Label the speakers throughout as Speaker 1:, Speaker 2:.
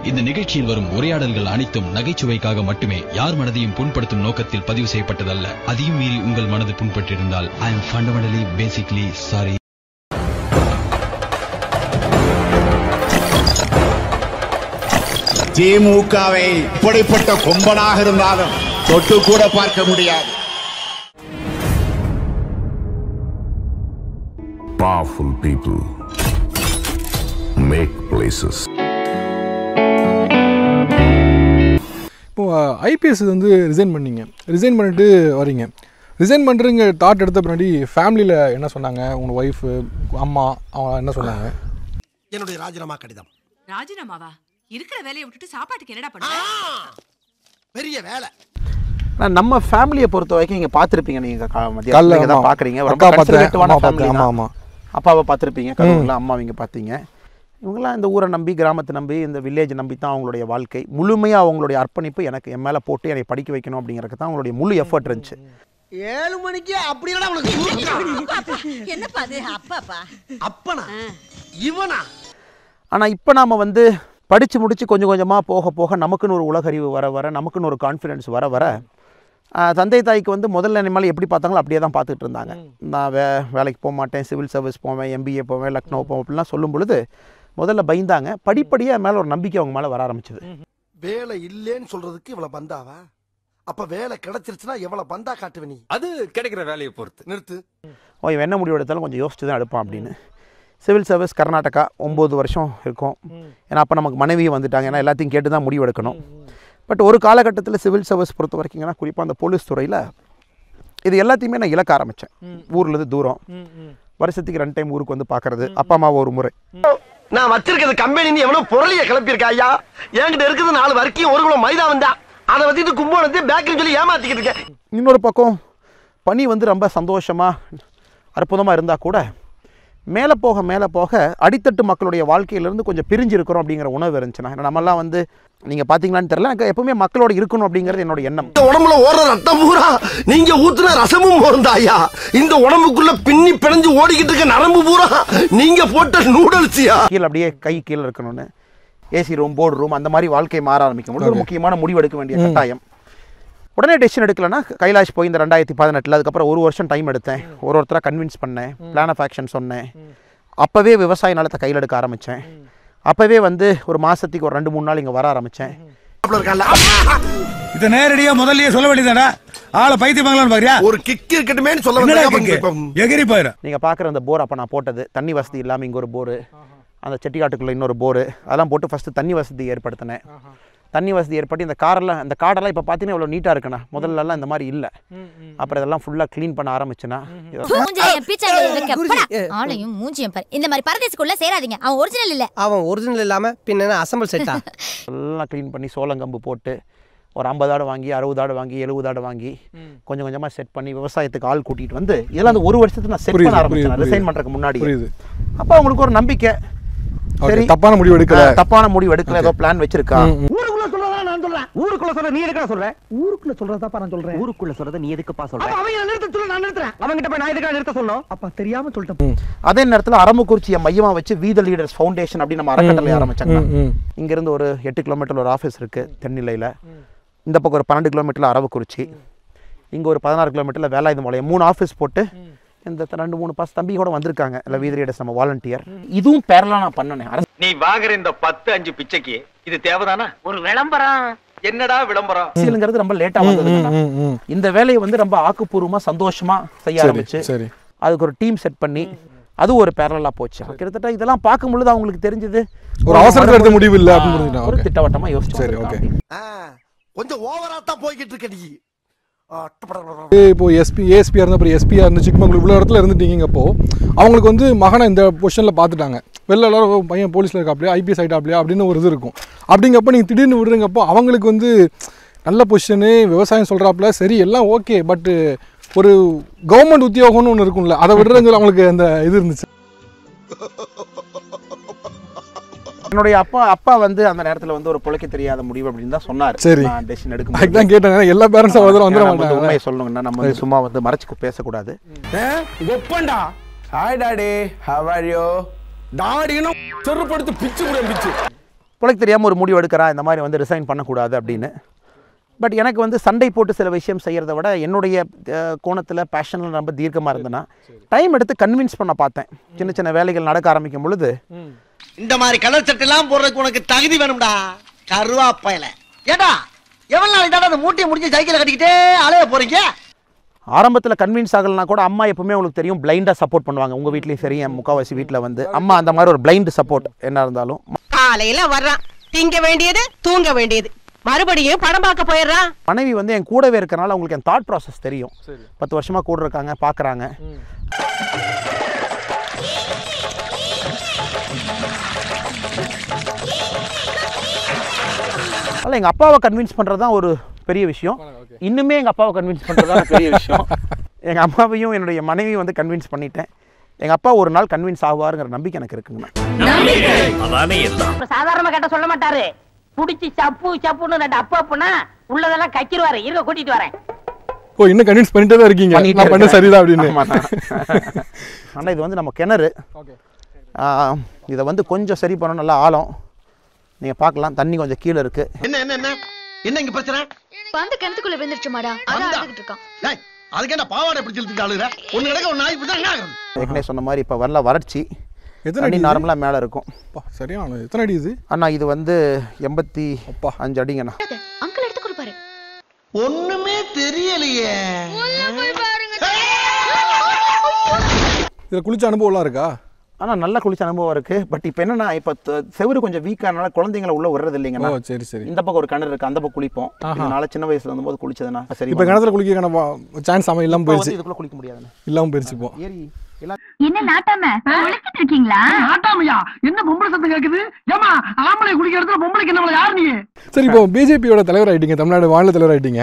Speaker 1: இந்த நிகழ்ச்சியில் வரும் உரையாடல்கள் அனைத்தும் நகைச்சுவைக்காக மட்டுமே யார் மனதையும் புண்படுத்தும் நோக்கத்தில் பதிவு செய்யப்பட்டதல்ல அதையும் மீறி உங்கள் மனது புண்பட்டிருந்தால் I am fundamentally basically sorry
Speaker 2: திமுகவை இப்படிப்பட்ட கொம்பனாக இருந்தாலும் தொட்டு கூட பார்க்க முடியாது
Speaker 3: Powerful people make places.
Speaker 4: இப்போ ஐபிஎஸ் வந்து ரிசைன் பண்ணீங்க ரிசைன் பண்ணிட்டு வரீங்க ரிசைன் பண்ணுறீங்க தாட் எடுத்த பின்னாடி ஃபேமிலியில் என்ன சொன்னாங்க உங்கள் ஒய்ஃபு அம்மா அவங்க என்ன சொன்னாங்க
Speaker 5: என்னுடைய ராஜினாமா கடிதம்
Speaker 6: ராஜினாமாவா இருக்கிற வேலையை விட்டுட்டு சாப்பாட்டுக்கு என்னடா பண்ண
Speaker 5: பெரிய வேலை
Speaker 7: ஆனா நம்ம ஃபேமிலியை பொறுத்த வரைக்கும் நீங்கள் பார்த்துருப்பீங்க நீங்கள்
Speaker 4: கல்ல,
Speaker 7: மத்தியம் தான்
Speaker 4: ஆமா.
Speaker 7: பார்க்குறீங்க
Speaker 4: அக்கா
Speaker 7: ரொம்ப
Speaker 4: பார்த்தேன்,
Speaker 7: கன்சர்வேட்டிவான
Speaker 4: அம்மா பார்த்தேன்,
Speaker 7: ஃபேமிலி
Speaker 4: ஆமா, ஆமா.
Speaker 7: அப்பாவை பார்த்துருப்பீங்க கரூரில் அம்மா இங்கே பார்த்தீங்க இவங்கெல்லாம் இந்த ஊரை நம்பி கிராமத்தை நம்பி இந்த வில்லேஜ் நம்பி தான் அவங்களுடைய வாழ்க்கை முழுமையாக அவங்களுடைய அர்ப்பணிப்பு எனக்கு என் மேலே போட்டு என்னை படிக்க வைக்கணும் அப்படிங்கிறதுக்கு தான் அவங்களுடைய முழு எஃபர்ட் இருந்துச்சு
Speaker 5: ஏழு மணிக்கு அப்படி இல்லடா உனக்கு
Speaker 6: என்னப்பா அது அப்பாப்பா
Speaker 5: அப்பனா இவனா
Speaker 7: ஆனால் இப்போ நாம் வந்து படித்து முடித்து கொஞ்சம் கொஞ்சமாக போக போக நமக்குன்னு ஒரு உலகறிவு வர வர நமக்குன்னு ஒரு கான்ஃபிடென்ஸ் வர வர ஆஹ், தந்தை தாய்க்கு வந்து முதல்ல என்னை மேலே எப்படி பார்த்தாங்களோ அப்படியே தான் பார்த்துட்டு இருந்தாங்க நான் வே வேலைக்கு போக மாட்டேன் சிவில் சர்வீஸ் போவேன் எம்பிஏ போவேன் லக்னோ போவேன் அப்படிலாம் சொல்லும் பொழுது முதல்ல பயந்தாங்க படிப்படியாக என் மேலே ஒரு நம்பிக்கை அவங்க மேலே வர ஆரம்பிச்சது
Speaker 5: வேலை இல்லேன்னு சொல்றதுக்கு இவ்வளவு பந்தாவா அப்ப வேலை கிடைச்சிருச்சுன்னா எவ்வளவு பந்தா காட்டுவ நீ
Speaker 8: அது கிடைக்கிற வேலையை பொறுத்து
Speaker 5: நிறுத்து
Speaker 7: ஓ இவன் என்ன முடிவு எடுத்தாலும் கொஞ்சம் யோசிச்சு தான் எடுப்பான் அப்படின்னு சிவில் சர்வீஸ் கர்நாடகா ஒம்பது வருஷம் இருக்கும் ஏன்னா அப்போ நமக்கு மனைவியும் வந்துட்டாங்க ஏன்னா எல்லாத்தையும் கேட்டு தான் முடிவு எடுக்கணும் பட் ஒரு காலகட்டத்தில் சிவில் சர்வீஸ் பொறுத்த வரைக்குங்கன்னா குறிப்பாக அந்த போலீஸ் துறையில் இது எல்லாத்தையுமே நான் இழக்க ஆரம்பித்தேன் ஊர்லேருந்து தூரம் வருஷத்துக்கு ரெண்டு டைம் ஊருக்கு வந்து பார்க்கறது அப்பா அம்மா ஒரு முறை
Speaker 5: நான் வச்சிருக்கிறது கம்பெனி எவ்வளவு பொருளிய கிளப்பியிருக்கா ஐயா என்கிட்ட இருக்குது நாலு வரைக்கும் ஒரு கிலோ மைதா வந்தா அதை வச்சுட்டு கும்போணத்தை பேக்கரி சொல்லி ஏமாத்திக்கிட்டு இருக்கேன்
Speaker 7: இன்னொரு பக்கம் பனி வந்து ரொம்ப சந்தோஷமாக அற்புதமாக இருந்தால் கூட மேலே போக மேலே போக அடித்தட்டு மக்களுடைய வாழ்க்கையிலேருந்து கொஞ்சம் பிரிஞ்சு இருக்கிறோம் அப்படிங்கிற உணவு இருந்துச்சுன்னா ஏன்னா நம்மலாம் வந்து நீங்கள் பார்த்தீங்களான்னு தெரியல எனக்கு எப்பவுமே மக்களோட இருக்கணும் அப்படிங்கிறது என்னோட எண்ணம்
Speaker 5: இந்த உடம்புல ஓடுற ரத்தம் பூரா நீங்க ஊத்துன ரசமும் மோர்ந்தா ஐயா இந்த உடம்புக்குள்ள பின்னி பிணைஞ்சு ஓடிக்கிட்டு இருக்க நரம்பு பூரா நீங்க போட்ட நூடல்ஸியா
Speaker 7: கீழே அப்படியே கை கீழே இருக்கணும்னு ஏசி ரூம் போர்டு ரூம் அந்த மாதிரி வாழ்க்கை மாற ஆரம்பிக்கும் பொழுது ஒரு முக்கியமான முடிவு எடுக்க வேண்டிய கட்டாயம் உடனே டெசிஷன் எடுக்கலன்னா கைலாஷ் போய் இந்த ரெண்டாயிரத்தி பதினெட்டில் அதுக்கப்புறம் ஒரு வருஷம் டைம் எடுத்தேன் ஒரு ஒருத்தராக கன்வின்ஸ் பண்ணேன் பிளான் ஆஃப் ஆக்ஷன் சொன்னேன் அப்போவே விவசாய நிலத்தை கையில் எடுக்க ஆரம்பித்தேன் அப்போவே வந்து ஒரு மாதத்துக்கு ஒரு ரெண்டு மூணு நாள் இங்கே வர ஆரம்பித்தேன்
Speaker 9: இத நேரடியா முதல்லயே சொல்ல வேண்டியதாடா ஆளை பைத்தியமாங்களான்னு பாக்குறியா
Speaker 5: ஒரு கிக் இருக்கட்டுமேன்னு சொல்ல
Speaker 9: என்னடா
Speaker 5: வந்தேன்
Speaker 9: கிக்கு? எகிரி போயிரும்
Speaker 7: நீங்கள் பார்க்குற அந்த போர் அப்போ நான் போட்டது தண்ணி வசதி இல்லாமல் இங்கே ஒரு போரு அந்த செட்டிக்காட்டுக்குள்ளே இன்னொரு போரு அதெல்லாம் போட்டு ஃபஸ்ட்டு தண்ணி வசதி ஏற்படுத்தினேன் தண்ணி வசதி ஏற்பட்டு இந்த காரெல்லாம் இந்த காடெல்லாம் இப்போ பார்த்தீங்கன்னா இவ்வளோ நீட்டாக இருக்குண்ணா முதல்லலாம் இந்த மாதிரி இல்லை அப்புறம் இதெல்லாம் ஃபுல்லாக க்ளீன் பண்ண ஆரம்பிச்சுன்னா
Speaker 10: மூஞ்சில என் பீச்சாங்கல்ல வைக்க போடா. ஆளையும் மூஞ்சியும் பாரு இந்த மாதிரி பரதேசுக்குள்ள சேராதீங்க அவன் ஒரிஜினல் இல்ல
Speaker 11: அவன் ஒரிஜினல் இல்லாம பின்ன அசம்பிள் செட்டா
Speaker 7: எல்லாம் க்ளீன் பண்ணி சோளங்கம்பு போட்டு ஒரு ஐம்பது ஆடு வாங்கி அறுபது ஆடு வாங்கி எழுபது ஆடு வாங்கி கொஞ்சம் கொஞ்சமாக செட் பண்ணி விவசாயத்துக்கு ஆள் கூட்டிகிட்டு வந்து இதெல்லாம் அந்த ஒரு வருஷத்துக்கு நான் செட்
Speaker 4: புரியுது,
Speaker 7: பண்ண ஆரம்பிச்சேன்
Speaker 4: புரியுது,
Speaker 7: ரிசைன் பண்ணுறதுக்கு முன்னாடி
Speaker 4: புரியுது
Speaker 7: அப்போ அவங்களுக்கு ஒரு நம்பிக்கை
Speaker 4: ஓகே தப்பான முடிவு எடுக்கல
Speaker 7: ஆ, தப்பான முடிவு எடுக்கல ஏதோ பிளான் வச்சிருக்கா
Speaker 11: ஊருக்குள்ள சொல்றதா நான் சொல்றேன் ஊருக்குள்ள சொல்ற நீ எதுக்கா சொல்ற ஊருக்குள்ள சொல்றதாப்பா நான் சொல்றேன் ஊருக்குள்ள சொல்றத நீ எதுக்குப்பா சொல்ற அவங்க நிறுத்த சொல்ல நான் நிறுத்துறேன் அவங்கிட்ட போய் நான் எதுக்கா நிறுத்த சொல்லணும் அப்பா தெரியாம சொல்லிட்டேன்
Speaker 7: அதே நேரத்தில் அரமக்குறிச்சியை மையமாக வச்சு வீத லீடர்ஸ் ஃபவுண்டேஷன் அப்படி நம்ம அறக்கட்டளை ஆரம்பிச்சாங்க
Speaker 4: ம், ம்.
Speaker 7: இங்கேருந்து ஒரு எட்டு கிலோமீட்டர் ஒரு ஆஃபீஸ் இருக்குது தென்னிலையில் இந்த பக்கம் ஒரு பன்னெண்டு கிலோமீட்டரில் அரவக்குறிச்சி இங்கே ஒரு பதினாறு கிலோமீட்டரில் வேலாயுத மலையம் மூணு ஆஃபீஸ் போட்டு இந்த த- ரெண்டு மூணு பாஸ் தம்பி கூட வந்திருக்காங்க இல்லை வீத லீடர்ஸ் நம்ம வாலண்டியர் இதுவும் பேரலாக நான் பண்ணனேன் அரசு
Speaker 8: நீ வாங்குற இந்த பத்து அஞ்சு பிச்சைக்கு இது தேவைதானா ஒரு விளம்பரம் என்னடா விளம்பரம்
Speaker 7: அரசியலுங்கிறது ரொம்ப லேட்டாக வந்ததுங்க
Speaker 4: ம், ம்.
Speaker 7: இந்த வேலையை வந்து ரொம்ப ஆக்கப்பூர்வமாக சந்தோஷமாக செய்ய
Speaker 4: சரி
Speaker 7: ஆரம்பிச்சு
Speaker 4: சரி
Speaker 7: அதுக்கு ஒரு டீம் செட் பண்ணி அது ஒரு பேரலாக போச்சு கிட்டத்தட்ட இதெல்லாம் பார்க்கும் பொழுது அவங்களுக்கு தெரிஞ்சது
Speaker 4: ஒரு அவசரத்துல எடுத்த முடிவு இல்ல அப்படின்னு புரிஞ்சுட்டாங்க.
Speaker 7: ஒரு
Speaker 4: Okay.
Speaker 7: திட்டவட்டமாக யோசிச்சு
Speaker 4: சரி,
Speaker 7: வந்திருக்காங்க.
Speaker 4: okay.
Speaker 5: கொஞ்சம் ஓவரா தான் போய்கிட்டு இருக்க நீ ஆ, டப்படப்பட.
Speaker 4: ஏய், இப்போ எஸ்பி ஏஎஸ்பியாக இருந்த அப்புறம் எஸ்பியாக இருந்து சிக்மங்களூர் இவ்வளோ இடத்துல இருந்துட்டீங்கப்போ அவங்களுக்கு வந்து மகனை இந்த பொசிஷனில் பார்த்துட்டாங்க வெளில எல்லாரும் "ஓ, பையன் போலீஸில் இருக்காப்லையா ஐபிஎஸ் ஆகிட்டாப்லையா அப்படின்னு ஒரு இது இருக்கும் அப்படிங்கப்போ நீங்கள் திடீர்னு விடுறீங்கப்போ அவங்களுக்கு வந்து நல்ல பொசிஷனு விவசாயம் சொல்கிறாப்புல சரி எல்லாம் ஓகே பட்டு ஒரு கவர்மெண்ட் உத்தியோகம்னு ஒன்று இருக்கும்ல அதை விடுறதுல அவங்களுக்கு அந்த இது இருந்துச்சு
Speaker 7: என்னுடைய அப்பா அப்பா வந்து அந்த நேரத்துல வந்து ஒரு பொழைக்க தெரியாத முடிவு அப்படின்னு தான் சொன்னார்
Speaker 4: சரி.
Speaker 7: நான் டெசிஷன் எடுக்க
Speaker 4: அதுக்கு தான் கேட்டேன் ஏன்னா எல்லா பேரண்ட்ஸும் அவ்வளோ தூரம் வந்துட
Speaker 7: ஏன்னா நம்ம வந்து
Speaker 4: மாட்டாங்க
Speaker 7: உண்மையை சொல்லணுங்கன்னா நம்ம வந்து சும்மா வந்து மறைச்சு பேசக்கூடாது
Speaker 9: ஒப்பண்டா hi daddy how are you டாடினும் செருப்படுத்து பிச்சு கூட பிச்சு
Speaker 7: பிழைக்க தெரியாமல் ஒரு முடிவு எடுக்கிறா இந்த மாதிரி வந்து ரிசைன் பண்ணக்கூடாது அப்படின்னு பட் எனக்கு வந்து சண்டை போட்டு சில விஷயம் செய்கிறத விட என்னுடைய கோணத்தில் பேஷனில் ரொம்ப தீர்க்கமாக இருந்தேன்னா டைம் எடுத்து கன்வின்ஸ் பண்ண பார்த்தேன் சின்ன சின்ன வேலைகள் நடக்க ஆரம்பிக்கும் பொழுது
Speaker 5: இந்த மாதிரி கலர் சட்டை எல்லாம் போடுறதுக்கு உனக்கு தகுதி வேணும்டா கருவாப்பையில ஏடா எவ்வளவு நாளைக்கு தாண்டா அந்த மூட்டையை முடிஞ்சு சைக்கிளை கட்டிக்கிட்டே அலைய போறீங்க
Speaker 7: ஆரம்பத்தில் கன்வின்ஸ் ஆகலைனா கூட அம்மா எப்பவுமே உங்களுக்கு தெரியும் பிளைண்டாக சப்போர்ட் பண்ணுவாங்க உங்கள் வீட்லேயும் சரி என் முக்கால்வாசி வீட்டில் வந்து அம்மா அந்த மாதிரி ஒரு பிளைண்ட் சப்போர்ட் என்ன இருந்தாலும்
Speaker 12: காலையில வர்றான் திங்க வேண்டியது தூங்க வேண்டியது மறுபடியும் படம் பார்க்க போயிடுறான்
Speaker 7: மனைவி வந்து என் கூடவே இருக்கறனால அவங்களுக்கு என் தாட் ப்ராசஸ் தெரியும் பத்து வருஷமாக கூட இருக்காங்க பார்க்குறாங்க அதனால் எங்கள் அப்பாவை கன்வின்ஸ் பண்ணுறது தான் ஒரு பெரிய விஷயம் இன்னுமே எங்கள் அப்பாவை கன்வின்ஸ் பண்ணுறது தான் பெரிய விஷயம் எங்கள் அம்மாவையும் என்னுடைய மனைவியும் வந்து கன்வின்ஸ் பண்ணிட்டேன் எங்கள் அப்பா ஒரு நாள் கன்வின்ஸ் ஆகுவாருங்கிற நம்பிக்கை எனக்கு இருக்குங்கண்ணா
Speaker 12: சாதாரணமா கேட்ட சொல்ல மாட்டாரு புடிச்சு சப்பு சப்புன்னு ரெண்டு அப்பு அப்புனா உள்ளதெல்லாம் கக்கிடுவாரு இருக்க கூட்டிட்டு வரேன்
Speaker 4: ஓ இன்னும் கன்வின்ஸ் பண்ணிட்டே தான் இருக்கீங்க
Speaker 7: பண்ணிட்டே
Speaker 4: நான் பண்ண
Speaker 7: இருக்கிறேன்.
Speaker 4: சரிதான் அப்படின்னு
Speaker 7: ஆமாண்ணா. அண்ணா இது வந்து நம்ம கிணறு ஆ, இதை வந்து கொஞ்சம் சரி பண்ணணும் நல்லா ஆழம் நீங்கள் பார்க்கலாம் தண்ணி கொஞ்சம் கீழே இருக்குது
Speaker 5: என்ன என்ன என்ன என்ன இங்க பிரச்சனை
Speaker 10: பந்து கிணத்துக்குள்ள விழுந்துருச்சுமாடா அதான் அழுதுகிட்டு இருக்கான்
Speaker 5: ஏய், அதுக்கு என்ன பாவாடை பிடிச்சி இழுத்துட்டு ஆளுகிற ஒண்ணு கிடக்க ஒரு நாய் பிடிச்சா என்ன ஆகுறது
Speaker 7: ஏற்கனவே சொன்ன மாதிரி இப்போ வரல வறட்சி
Speaker 4: எத்தனை
Speaker 7: தண்ணி
Speaker 4: அடி இது?
Speaker 7: நார்மலாக மேலே இருக்கும்
Speaker 4: அப்பா, சரியான எத்தனை அடி இது
Speaker 7: அண்ணா இது வந்து எண்பத்தி அஞ்சு அடிங்கண்ணா
Speaker 10: அங்கிள் எடுத்து கொடுப்பாரு
Speaker 5: ஒண்ணுமே தெரியலையே
Speaker 4: இதுல குளிச்ச அனுபவம்லாம் இருக்கா
Speaker 7: ஆனால் நல்லா குளிச்ச அனுபவம் இருக்குது பட் இப்போ என்னன்னா இப்போ த- செவுரு கொஞ்சம் வீக்கானால குழந்தைங்கள உள்ள விடுறது இல்லைங்கண்ணா
Speaker 4: ஓ சரி சரி
Speaker 7: இந்த பக்கம் ஒரு கிணறு இருக்குது அந்த பக்கம் குளிப்போம்
Speaker 4: ஆஹா.
Speaker 7: இதனால சின்ன வயசுல இருந்தபோது குளிச்சதுண்ணா சரி
Speaker 4: இப்போ கிணத்துல குளிக்க சான்ஸ் அவன் இல்லாம
Speaker 7: இப்போ வந்து
Speaker 4: போயிடுச்சு
Speaker 7: இதுக்குள்ள குளிக்க முடியாதுண்ணா
Speaker 4: இல்லாம போயிடுச்சு இப்போ
Speaker 7: ஏரி எல்லாம்
Speaker 10: என்ன நாட்டாம குளிச்சிட்டு இருக்கீங்களா
Speaker 11: ஆட்டாமையா என்ன பொம்பளை சத்தம் கேக்குது ஏமா ஆம்பளை குடிக்கிற இடத்துல பொம்பளைக்கு என்ன யார் நீ
Speaker 4: சரி இப்போ பிஜேபியோட தலைவர் ஆயிட்டீங்க தமிழ்நாடு மாநில தலைவர் ஆயிட்டீங்க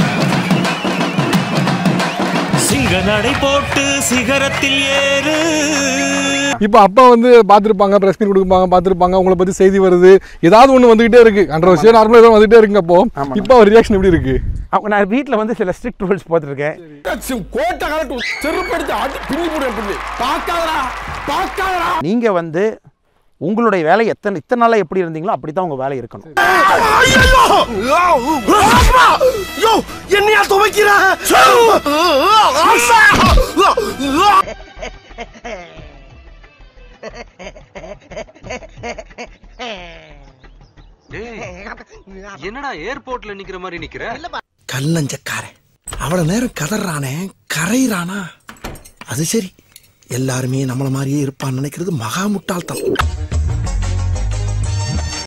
Speaker 13: சிங்க நடை போட்டு சிகரத்தில் ஏறு
Speaker 4: இப்போ அப்பா வந்து பார்த்துருப்பாங்க ப்ரெஸ் மீட் கொடுப்பாங்க பார்த்துருப்பாங்க உங்களை பத்தி செய்தி வருது ஏதாவது ஒன்று வந்துகிட்டே இருக்கு கண்ட்ரவர்சியாக நார்மலாக ஏதோ வந்துகிட்டே இருக்குங்க அப்போ இப்போ அவர் ரியாக்ஷன் எப்படி இருக்கு
Speaker 7: அவங்க நான் வீட்டில் வந்து சில ஸ்ட்ரிக்ட் ரூல்ஸ் போட்டிருக்கேன்
Speaker 5: கோட்டை கலட்டு செருப்படுத்தி அடி பின்னி போடுவேன் பின்னி பார்க்காதடா பார்க்காதடா
Speaker 7: நீங்கள் வந்து உங்களுடைய வேலை எத்தனை இத்தனை நாளாக எப்படி இருந்தீங்களோ அப்படி தான் உங்கள் வேலை இருக்கணும்
Speaker 5: யோ என்னையா துவைக்கிற
Speaker 14: என்னடா ஏர்போர்ட்ல நிக்கிற மாதிரி நிக்கிற
Speaker 5: கல்லஞ்சக்காரன் அவ்வளவு நேரம் கதறானே கரையிறானா அது சரி எல்லாருமே நம்மள மாதிரியே இருப்பான்னு நினைக்கிறது மகா முட்டாள்தான்